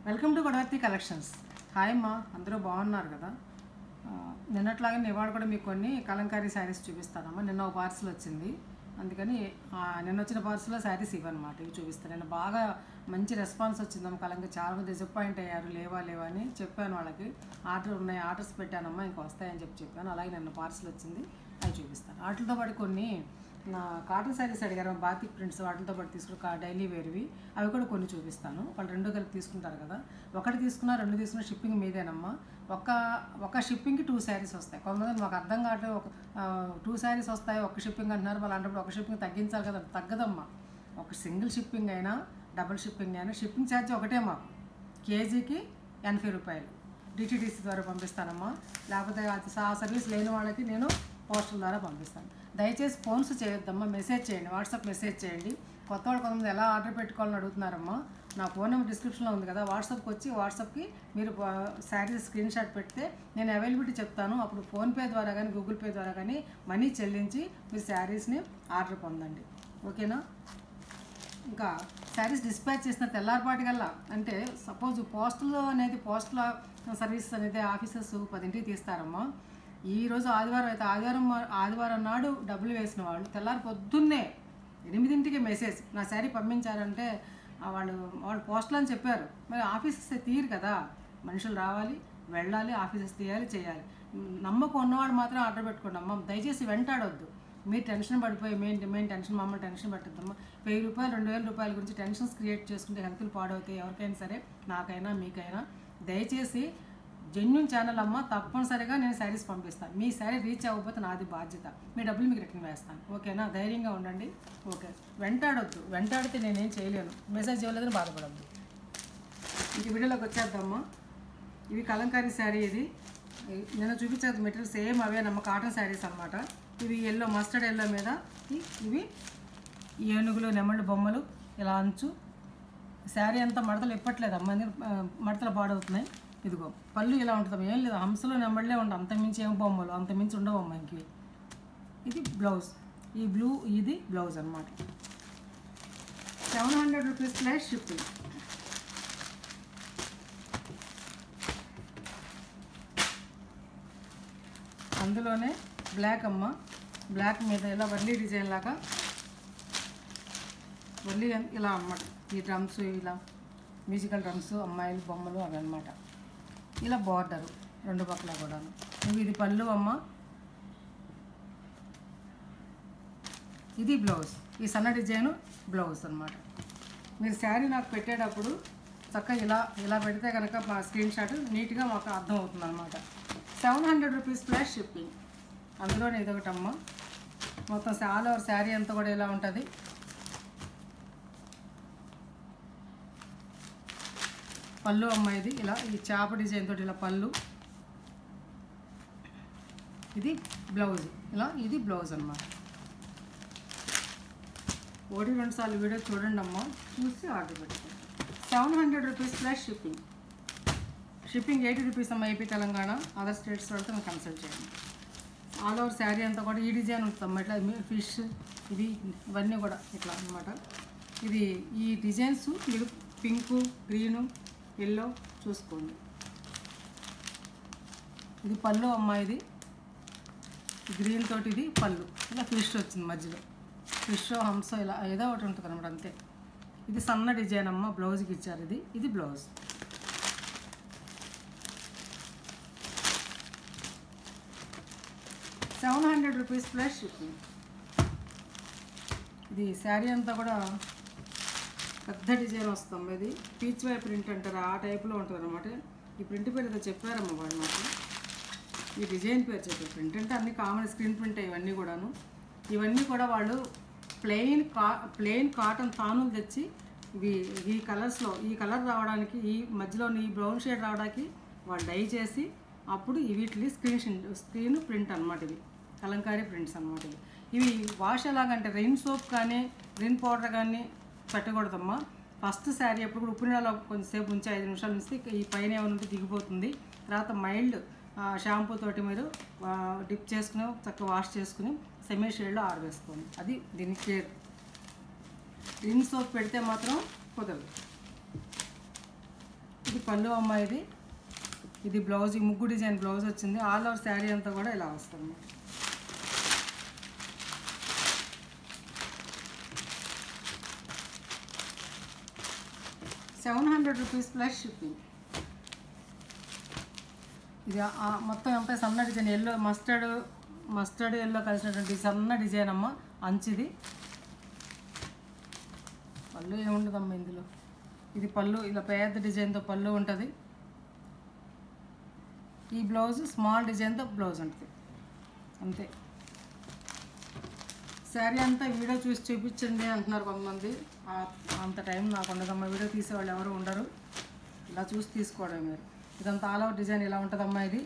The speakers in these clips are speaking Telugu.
Welcome to Godavarthi collections hi అమ్మా అందరూ బాగున్నారు కదా ఆ, నిన్నట్లాగే ఇవాళ కూడా మీకు కొన్ని కలంకారీ శారీస్ చూపిస్తానమ్మా నిన్న ఒక పార్సల్ వచ్చింది అందుకని ఆ, నిన్న వచ్చిన పార్సల్లో శారీస్ ఇవ్వనమాట ఇవి చూపిస్తాను నేను బాగా మంచి రెస్పాన్స్ వచ్చిందమ్మా కలంక చాలా మంది డిసప్పాయింట్ అయ్యారు లేవా లేవా అని చెప్పాను వాళ్ళకి ఆర్డర్ ఉన్నాయి ఆర్డర్స్ పెట్టానమ్మా ఇంకా వస్తాయని చెప్పి చెప్పాను అలాగే నిన్న పార్సల్ వచ్చింది అవి చూపిస్తాను వాటితో పాటు కొన్ని నా కాటన్ శారీస్ అడిగారు బాతిక్ ప్రింట్స్ వాటితో పాటు తీసుకున్న డైలీ వేర్వి అవి కూడా కొన్ని చూపిస్తాను వాళ్ళు రెండు కలిపి తీసుకుంటారు కదా ఒకటి తీసుకున్నా రెండు తీసుకున్న షిప్పింగ్ మీదేనమ్మా ఒక ఒక షిప్పింగ్కి టూ శారీస్ వస్తాయి కొంతమంది మాకు అర్థం కావట్లేదు ఒక టూ శారీస్ వస్తాయి ఒక షిప్పింగ్ అంటున్నారు వాళ్ళు అంటే ఒక షిప్పింగ్ తగ్గించాలి కదా తగ్గదమ్మా ఒక సింగిల్ షిప్పింగ్ అయినా డబుల్ షిప్పింగ్ అయినా షిప్పింగ్ ఛార్జ్ ఒకటే మాకు కేజీకి ఎనభై రూపాయలు డిటీడీసీ ద్వారా పంపిస్తానమ్మా లేకపోతే అది ఆ సర్వీస్ లేని వాళ్ళకి నేను పోస్టల్ ద్వారా పంపిస్తాను దయచేసి ఫోన్స్ చేయొద్దమ్మా మెసేజ్ చేయండి వాట్సాప్ మెసేజ్ చేయండి కొత్త వాళ్ళు కొంతమంది ఎలా ఆర్డర్ పెట్టుకోవాలని అడుగుతున్నారమ్మా నా ఫోన్ నెంబర్ డిస్క్రిప్షన్లో ఉంది కదా వాట్సాప్కి వచ్చి వాట్సాప్కి మీరు శారీస్ స్క్రీన్ షాట్ పెడితే నేను అవైలబిలిటీ చెప్తాను అప్పుడు ఫోన్పే ద్వారా కానీ గూగుల్ పే ద్వారా కానీ మనీ చెల్లించి మీరు శారీస్ని ఆర్డర్ పొందండి ఓకేనా ఇంకా శారీస్ డిస్పాచ్ చేసిన తెల్లారిపాటికల్లా అంటే సపోజ్ పోస్టల్ అనేది పోస్టల్ సర్వీస్ అనేది ఆఫీసర్స్ పదింటికి తీస్తారమ్మా ఈ రోజు ఆదివారం అయితే ఆదివారం ఆదివారం నాడు డబ్బులు వేసిన వాళ్ళు తెల్లారి పొద్దున్నే ఎనిమిదింటికి మెసేజ్ నా శారీ పంపించారంటే ఆ వాళ్ళు వాళ్ళు పోస్టల్ అని చెప్పారు మరి ఆఫీసెస్ తీరు కదా మనుషులు రావాలి వెళ్ళాలి ఆఫీసెస్ తీయాలి చేయాలి నమ్మకం ఉన్నవాడు మాత్రం ఆర్డర్ పెట్టుకోండి అమ్మ దయచేసి వెంటాడొద్దు మీరు టెన్షన్ పడిపోయి మేము మేము టెన్షన్ మమ్మల్ని టెన్షన్ పెట్టద్దమ్మా వెయ్యి రూపాయలు రెండు వేల రూపాయల గురించి టెన్షన్స్ క్రియేట్ చేసుకుంటే హెల్త్లు పాడవుతాయి ఎవరికైనా సరే నాకైనా మీకైనా దయచేసి జెన్యున్ ఛానల్ అమ్మ తప్పనిసరిగా నేను శారీస్ పంపిస్తాను మీ శారీ రీచ్ అవ్వకపోతే నాది బాధ్యత మీ డబ్బులు మీకు రిటర్న్ వేస్తాను ఓకేనా ధైర్యంగా ఉండండి ఓకే వెంటాడొద్దు వెంటాడితే నేనేం చేయలేను మెసేజ్ ఇవ్వలేదని బాధపడద్దు ఇంక వీడియోలోకి వచ్చేద్దామా ఇవి కలంకారీ శారీ ఇది నేను చూపించేది మెటీరియల్ సేమ్ అవే నమ్మ కాటన్ శారీస్ అనమాట ఇవి ఎల్లో మస్టర్డ్ ఎల్లో మీద ఇ- ఇవి ఏనుగులు నెమళ్ళు బొమ్మలు ఇలా అంచు శారీ అంతా మడతలు ఇప్పట్లేదు అమ్మ ఎందుకంటే, ఆ, మడతలు పాడవుతున్నాయి ఇదిగో పళ్ళు ఇలా ఉంటుంది ఏం లేదు హంసలు నెమళ్ళే ఉండవు అంతమించి ఏం బొమ్మలు అంతమించి ఉండవు అమ్మ ఇంక ఇది బ్లౌజ్ ఈ బ్లూ ఇది బ్లౌజ్ అనమాట seven hundred rupees plus shipping అందులోనే బ్లాక్ అమ్మ బ్లాక్ మీద ఇలా వర్లీ డిజైన్ లాగా వర్లీ అన్- ఇలా అన్నమాట ఈ డ్రమ్స్ ఇలా మ్యూజికల్ డ్రమ్స్ అమ్మాయిలు బొమ్మలు అవి అన్నమాట ఇలా బార్డరు రెండు పక్కల కూడా ఇవి ఇది పళ్ళు అమ్మ ఇది బ్లౌజ్ ఈ సన్న డిజైన్ బ్లౌజ్ అన్నమాట మీరు శారీ నాకు పెట్టేటప్పుడు చక్కగా ఇలా ఇలా పెడితే కనుక మా స్క్రీన్ షాట్ నీట్గా మాకు అర్థం అవుతుంది అనమాట seven hundred rupees plus shipping అందులోనే ఇదొకటమ్మ మొత్తం ఆల్ ఓవర్ శారీ అంతా కూడా ఇలా ఉంటుంది పళ్ళు అమ్మ ఇది ఇలా ఈ చేప డిజైన్ తోటి ఇలా పళ్ళు ఇది బ్లౌజ్ ఇలా ఇది బ్లౌజ్ అన్నమాట ఒకటి రెండు సార్లు వీడియో చూడండి అమ్మ చూసి ఆర్డర్ పెట్టుకోండి seven hundred rupees plus shipping shipping eighty rupees అమ్మ ఏపీ తెలంగాణ అదర్ స్టేట్స్ వాళ్ళతో మీరు కన్సల్ట్ చేయండి ఆల్ ఓవర్ శారీ అంతా కూడా ఈ డిజైన్ ఉంటుందమ్మా ఇట్లా ఫిష్ ఇవి ఇవన్నీ కూడా ఇట్లా అన్నమాట ఇది ఈ డిజైన్స్ మీరు పింకు గ్రీను ఎల్లో చూసుకోండి ఇది పళ్ళు అమ్మ ఇది గ్రీన్ తోటి ఇది పళ్ళు ఇలా ఫిష్ వచ్చింది మధ్యలో ఫిష్ హంస ఇలా ఏదో ఒకటి ఉంటుంది అనమాట అంతే ఇది సన్న డిజైన్ అమ్మ బ్లౌజ్కి ఇచ్చారు ఇది ఇది blouse seven hundred rupees plus shipping ఇది శారీ అంతా కూడా పెద్ద డిజైన్ వస్తుంది ఇది పీచ్ వై ప్రింట్ అంటారు ఆ టైప్లో ఉంటుంది అనమాట ఈ ప్రింట్ పేరు ఏదో చెప్పారమ్మ వాళ్ళు నాకు ఈ డిజైన్ పేరు చెప్పారు ప్రింట్ అంటే అన్ని కామన్ స్క్రీన్ ప్రింట్ ఇవన్నీ కూడాను ఇవన్నీ కూడా వాళ్ళు ప్లెయిన్ కా ప్లెయిన్ కాటన్ తానులు తెచ్చి ఇవి ఈ కలర్స్లో ఈ కలర్ రావడానికి ఈ మధ్యలో ఈ బ్రౌన్ షేడ్ రావడానికి వాళ్ళు డై చేసి అప్పుడు ఈ వీటిని స్క్రీన్ స్క్రీన్ ప్రింట్ అనమాట ఇవి కలంకారీ ప్రింట్స్ అనమాట ఇవి ఇవి వాష్ ఎలాగంటే రెయిన్ సోప్ కానీ రెయిన్ పౌడర్ కానీ పెట్టకూడదమ్మా ఫస్ట్ శారీ ఎప్పుడు కూడా ఉప్పు నీళ్ళలో కొంచెంసేపు ఉంచి ఐదు నిమిషాలు ఉంచి ఈ పైన ఏమైనా ఉంటే దిగిపోతుంది తర్వాత మైల్డ్ షాంపూ తోటి మీరు డిప్ చేసుకుని చక్కగా వాష్ చేసుకుని సెమీ షేడ్లో ఆరవేసుకోండి అది దీని కేర్ రిన్ సోప్ పెడితే మాత్రం కుదరదు ఇది పళ్ళు అమ్మ ఇది ఇది బ్లౌజ్ ఈ ముగ్గు డిజైన్ బ్లౌజ్ వచ్చింది ఆల్ ఓవర్ శారీ అంతా కూడా ఇలా వస్తుంది seven hundred rupees plus shipping ఇది ఆ- ఆ మొత్తం ఎంత సన్న design yellow mustard mustard yellow కలిసినటువంటి సన్న డిజైన్ అమ్మ అంచిది పళ్ళు ఏముండదమ్మా ఇందులో ఇది పళ్ళు ఇలా పెద్ద డిజైన్తో పళ్ళు ఉంటుంది ఈ బ్లౌజ్ స్మాల్ డిజైన్తో బ్లౌజ్ ఉంటుంది అంతే శారీ అంతా వీడియో చూసి చూపించండి అంటున్నారు కొంతమంది ఆ- అంత టైం నాకు ఉండదమ్మా వీడియో తీసేవాళ్ళు ఎవరు ఉండరు ఇలా చూసి తీసుకోవడం మీరు ఇదంతా ఆల్ ఓవర్ డిజైన్ ఇలా ఉంటుందమ్మా ఇది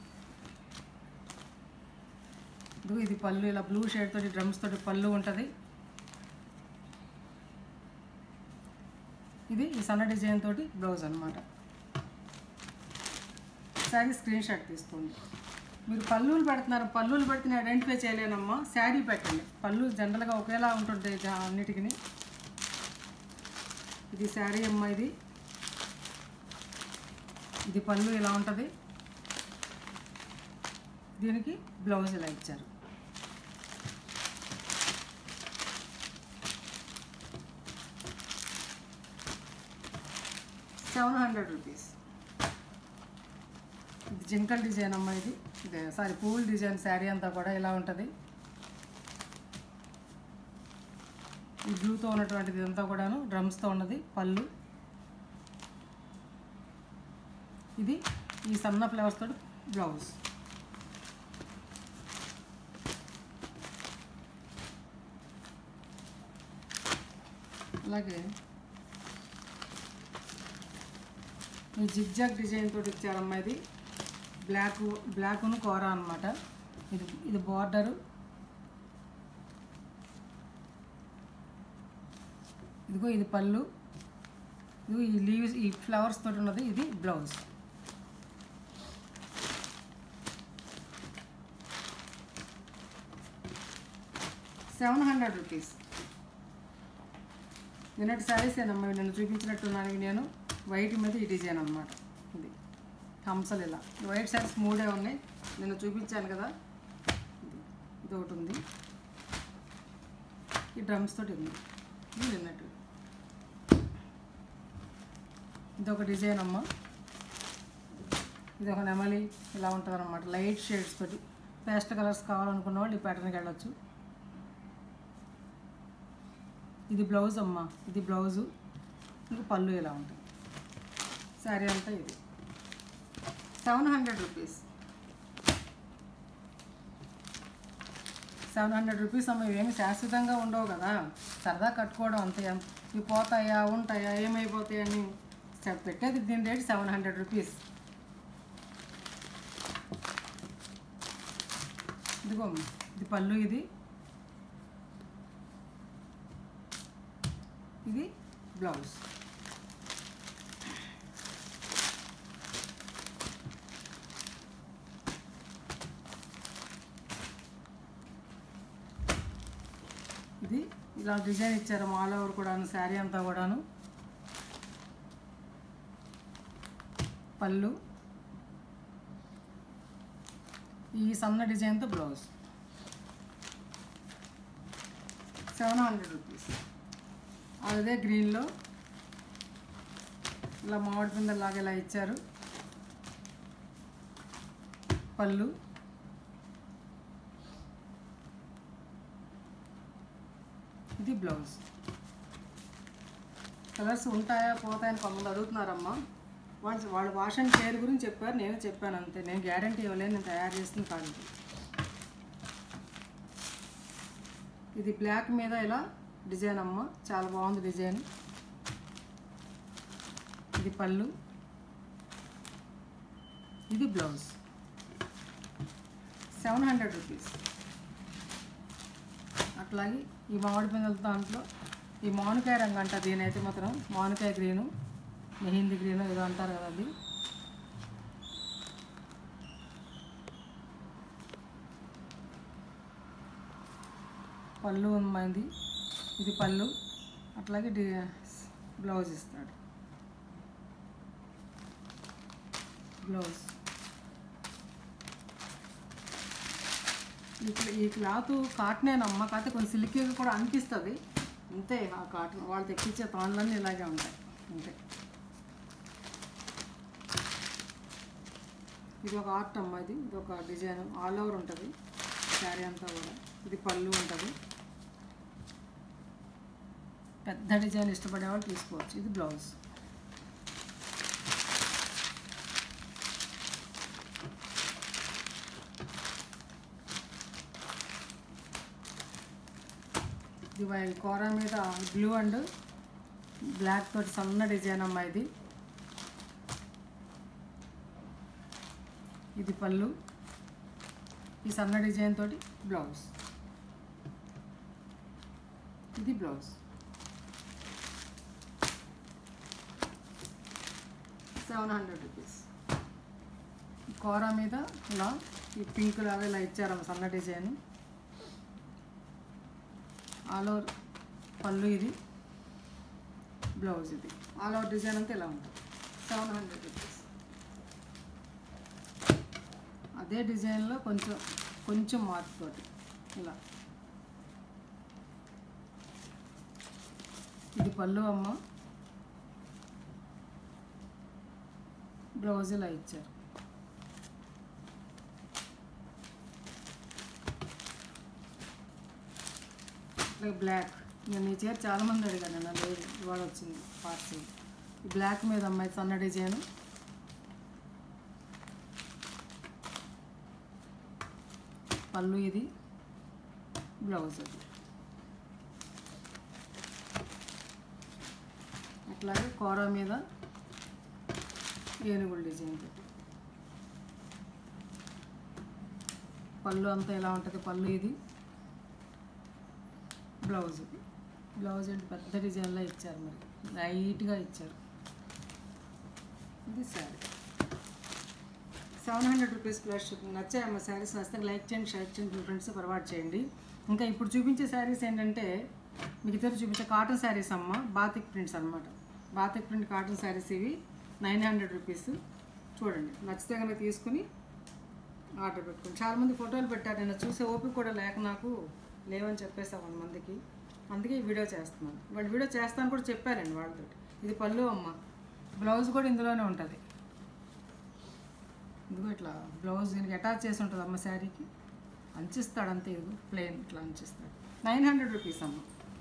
ఇదిగో ఇది పళ్ళు ఇలా బ్లూ షేడ్ తోటి డ్రమ్స్ తోటి పళ్ళు ఉంటుంది ఇది ఈ సన్న డిజైన్ తోటి బ్లౌజ్ అనమాట శారీ స్క్రీన్ షాట్ తీసుకోండి మీరు పళ్ళులు పెడుతున్నారు పళ్ళులు పెడితే నేను ఐడెంటిఫై చేయలేనమ్మా శారీ పెట్టండి పళ్ళు జనరల్గా ఒకేలా ఉంటుంటాయి జా- అన్నిటికీ ఇది శారీ అమ్మ ఇది ఇది పళ్ళు ఇలా ఉంటుంది దీనికి బ్లౌజ్ ఇలా ఇచ్చారు సెవెన్ హండ్రెడ్ రూపీస్ ఇది జింకల్ డిజైన్ అమ్మ ఇది ఇదే సారీ పూల్ డిజైన్ శారీ అంతా కూడా ఇలా ఉంటుంది ఈ బ్లూతో ఉన్నటువంటిది అంతా కూడాను డ్రమ్స్తో ఉన్నది పళ్ళు ఇది ఈ సన్న ఫ్లవర్స్ తోటి బ్లౌజ్ అలాగే ఈ జిగ్జాగ్ డిజైన్ తోటి ఇచ్చారమ్మా ఇది బ్లాక్ బ్లాక్ను కూర అనమాట ఇది ఇది బార్డరు ఇదిగో ఇది పళ్ళు ఇదిగో ఈ లీవ్స్ ఈ ఫ్లవర్స్ తోటి ఉన్నది ఇది బ్లౌజ్ సెవెన్ హండ్రెడ్ రూపీస్ నిన్నటి శారీస్ ఏనమ్మా నేను చూపించినట్టున్నాను నేను వైట్ మీద ఈ డిజైన్ అనమాట ఇది హంసలు ఇలా ఈ వైట్ శారీస్ మూడే ఉన్నాయి నేను చూపించాను కదా ఇది ఇది ఒకటి ఉంది ఈ డ్రమ్స్ తోటి ఉంది ఇది నిన్నట్టు ఇది ఒక డిజైన్ అమ్మ ఇది ఒక నెమలి ఇలా ఉంటుంది అనమాట లైట్ షేడ్స్ తోటి పేస్ట్ కలర్స్ కావాలనుకున్న వాళ్ళు ఈ ప్యాటర్న్కి వెళ్ళొచ్చు ఇది బ్లౌజ్ అమ్మ ఇది బ్లౌజు ఇంకా పళ్ళు ఇలా ఉంటుంది శారీ అంతా ఇది seven hundred rupees seven hundred rupees అమ్మ ఇవేమి శాశ్వతంగా ఉండవు కదా సరదా కట్టుకోవడం అంతే ఇవి పోతాయా ఉంటాయా ఏమైపోతాయని చెప్- పెట్టేది దీని రేట్ సెవెన్ హండ్రెడ్ రూపీస్ ఇదిగో అమ్మ, ఇది పళ్ళు ఇది ఇది బ్లౌజ్ ఇది ఇలా డిజైన్ ఇచ్చారు ఆల్ ఓవర్ కూడాను శారీ అంతా కూడాను పళ్ళు ఈ సన్న డిజైన్తో బ్లౌజ్ సెవెన్ హండ్రెడ్ రూపీస్ అదే గ్రీన్లో ఇలా మామిడి పిందలాగా ఇలా ఇచ్చారు పళ్ళు ఇది బ్లౌజ్ కలర్స్ ఉంటాయా పోతాయని కొంతమంది అడుగుతున్నారమ్మా వాళ్ళు వాళ్ళు వాష్ అండ్ కేర్ గురించి చెప్పారు నేను చెప్పాను అంతే నేను గ్యారంటీ ఇవ్వలేను నేను తయారు చేస్తుంది కాదు ఇది. ఇది బ్లాక్ మీద ఇలా డిజైన్ అమ్మ చాలా బాగుంది డిజైన్ ఇది పళ్ళు ఇది బ్లౌజ్ సెవెన్ హండ్రెడ్ రూపీస్ అట్లాగే ఈ మామిడి పిందెల దాంట్లో ఈ మామిడికాయ రంగు అంట దీనైతే మాత్రం మామిడికాయ గ్రీను మెహిందీ గ్రీన్ ఏదో అంటారు కదా అది పళ్ళు ఉంది ఇది పళ్ళు అట్లాగే డి బ్లౌజ్ ఇస్తాడు బ్లౌజ్ ఈ క్ల- ఈ క్లాత్ కాటనేనమ్మ కాకపోతే కొంచెం సిల్కీగా కూడా అనిపిస్తుంది అంతే ఆ కాటన్ వాళ్ళు తెప్పించే తాన్లన్నీ ఇలాగే ఉంటాయి అంతే ఇది ఒక ఆర్ట్ అమ్మ ఇది ఇది ఒక డిజైన్ ఆల్ ఓవర్ ఉంటుంది శారీ అంతా కూడా ఇది పళ్ళు ఉంటుంది పెద్ద డిజైన్ ఇష్టపడే వాళ్ళు తీసుకోవచ్చు ఇది బ్లౌజ్ ఇది వై- కూర మీద బ్లూ అండ్ బ్లాక్ తోటి సన్న డిజైన్ అమ్మా ఇది ఇది పళ్ళు ఈ సన్న డిజైన్ తోటి బ్లౌజ్ ఇది బ్లౌజ్ సెవెన్ హండ్రెడ్ రూపీస్ కూర మీద ఇలా ఈ పింక్ లాగా ఇలా ఇచ్చారమ్మ సన్న డిజైన్ ఆల్ ఓవర్ పళ్ళు ఇది బ్లౌజ్ ఇది ఆల్ ఓవర్ డిజైన్ అంతా ఇలా ఉంటుంది సెవెన్ హండ్రెడ్ రూపీస్ అదే డిజైన్లో కొంచెం కొంచెం మార్పుతోటి ఇలా ఇది పళ్ళు అమ్మ బ్లౌజ్ ఇలా ఇచ్చారు లైక్ బ్లాక్ నేను ఈ చీర చాలా మంది అడిగాను నా లేదు ఇవాళ వచ్చింది పార్సల్ ఈ బ్లాక్ మీద అమ్మాయి సన్న డిజైన్ పళ్ళు ఇది బ్లౌజ్ అది అట్లాగే కూర మీద ఏనుగుల డిజైన్ తోటి పళ్ళు అంతా ఎలా ఉంటుంది పళ్ళు ఇది బ్లౌజ్ ఇది బ్లౌజ్ అంటే పెద్ద డిజైన్లో ఇచ్చారు మరి లైట్గా ఇచ్చారు ఇది sari seven hundred rupees plus shipping నచ్చాయమ్మ శారీస్ నచ్చితే లైక్ చేయండి షేర్ చేయండి మీ ఫ్రెండ్స్ ఫార్వర్డ్ చేయండి ఇంకా ఇప్పుడు చూపించే శారీస్ ఏంటంటే మీకు ఇద్దరు చూపించే కాటన్ శారీస్ అమ్మ బాతిక్ ప్రింట్స్ అనమాట బాతిక్ ప్రింట్ కాటన్ శారీస్ ఇవి నైన్ హండ్రెడ్ రూపీస్ చూడండి నచ్చితే కనుక తీసుకుని ఆర్డర్ పెట్టుకోండి చాలామంది ఫోటోలు పెట్టారు నేను చూసే ఓపిక కూడా లేక నాకు లేవని చెప్పేసా కొంతమందికి అందుకే ఈ వీడియో చేస్తున్నాను వాళ్ళు వీడియో చేస్తాను కూడా చెప్పారండి వాళ్ళతో ఇది పళ్ళు అమ్మ బ్లౌజ్ కూడా ఇందులోనే ఉంటుంది ఇదిగో ఇట్లా బ్లౌజ్ దీనికి అటాచ్ చేసి ఉంటుంది అమ్మ శారీకి అంచిస్తాడు అంతే ఇదిగో ప్లెయిన్ ఇట్లా అంచిస్తాడు నైన్ హండ్రెడ్ రూపీస్ అమ్మ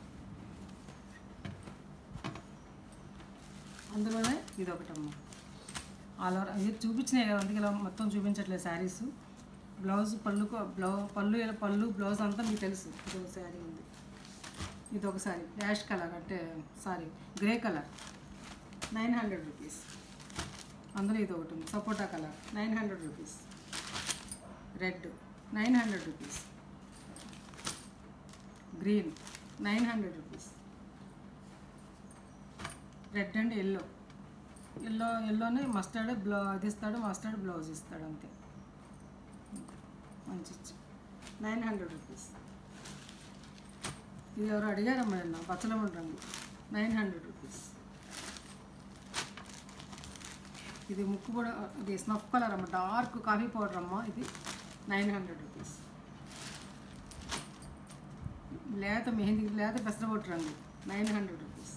అందులోనే ఇది ఒకటమ్మ ఆల్ ఓవర్ ఇది చూపించినాయి కదా అందుకే ఇలా మొత్తం చూపించట్లేదు శారీస్ బ్లౌజ్ పళ్ళు బ్లౌ పళ్ళు ఇలా పళ్ళు బ్లౌజ్ అంతా మీకు తెలుసు ఇది ఒక శారీ ఉంది ఇది ఒక శారీ యాష్ కలర్ అంటే sorry grey colour nine hundred rupees అందులో ఇది ఒకటి ఉంది sapota colour nine hundred rupees red nine hundred rupees green nine hundred rupees red and yellow yellow ఎల్లోనే మస్టర్డ్ బ్లౌ అది ఇస్తాడు మస్టర్డ్ బ్లౌజ్ ఇస్తాడు అంతే మంచి నైన్ హండ్రెడ్ రూపీస్ ఇది ఎవరు అడిగారమ్మా నిన్న పచ్చలమ్మ రంగు నైన్ హండ్రెడ్ రూపీస్ ఇది ముక్కు కూడా ఇది స్నఫ్ కలర్ అమ్మ డార్క్ కాఫీ పౌడర్ అమ్మ ఇది నైన్ హండ్రెడ్ రూపీస్ లేత మెహందీ లేత పెసరబొట్టు రంగు nine hundred rupees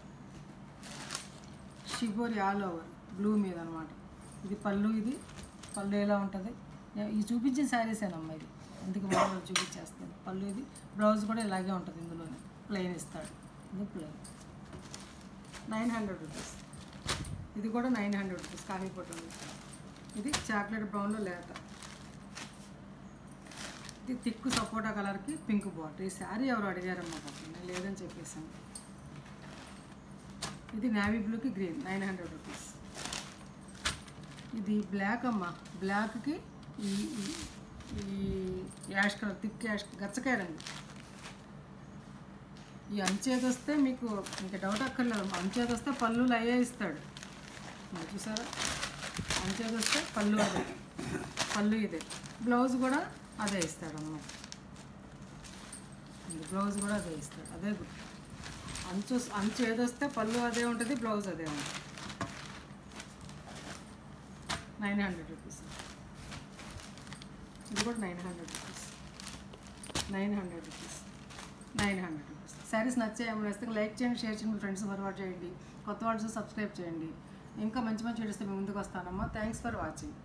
shibori all over blue మీద అనమాట ఇది పళ్ళు ఇది పళ్ళు ఎలా ఉంటుంది ఈ చూపించిన శారీసేనమ్మా ఇది అందుకే మోడల్ చూపించేస్తాను పళ్ళు ఇది బ్లౌజ్ కూడా ఇలాగే ఉంటుంది ఇందులోనే ప్లెయిన్ ఇస్తాడు ఇది ప్లెయిన్ నైన్ హండ్రెడ్ రూపీస్ ఇది కూడా నైన్ హండ్రెడ్ రూపీస్ కాఫీ పొట్టు ఇది చాక్లెట్ బ్రౌన్లో లేత ఇది తిక్కు సపోటా కలర్కి పింక్ బాటర్ ఈ శారీ ఎవరు అడిగారమ్మా పాపం నేను లేదని చెప్పేసాను ఇది నేవీ బ్లూకి గ్రీన్ నైన్ హండ్రెడ్ రూపీస్ ఇది బ్లాక్ అమ్మ బ్లాక్కి ఈ ఈ- ఈ యాష్ కలర్ థిక్ యాష్ గచ్చకాయ రంగు ఈ అంచేది వస్తే మీకు ఇంకా డౌట్ అక్కర్లేదు అంచేది వస్తే పళ్ళులు అయ్యే ఇస్తాడు మీరు చూసారా అంచేది వస్తే పళ్ళు అదే పళ్ళు ఇదే బ్లౌజ్ కూడా అదే ఇస్తాడు అన్నమాట బ్లౌజ్ కూడా అదే ఇస్తాడు అదే గుర్తు అంచు అంచు ఏదొస్తే పళ్ళు అదే ఉంటుంది బ్లౌజ్ అదే ఉంటుంది నైన్ హండ్రెడ్ రూపీస్ ఇది కూడా nine hundred rupees nine hundred rupees nine hundred rupees saris నచ్చాయేమో వేస్తే లైక్ చేయండి షేర్ చేయండి మీ ఫ్రెండ్స్ ఫార్వర్డ్ చేయండి కొత్త వాళ్ళు సబ్స్క్రైబ్ చేయండి ఇంకా మంచి మంచి వీడియోస్ మీ ముందుకు వస్తానమ్మా థ్యాంక్స్ ఫర్ వాచింగ్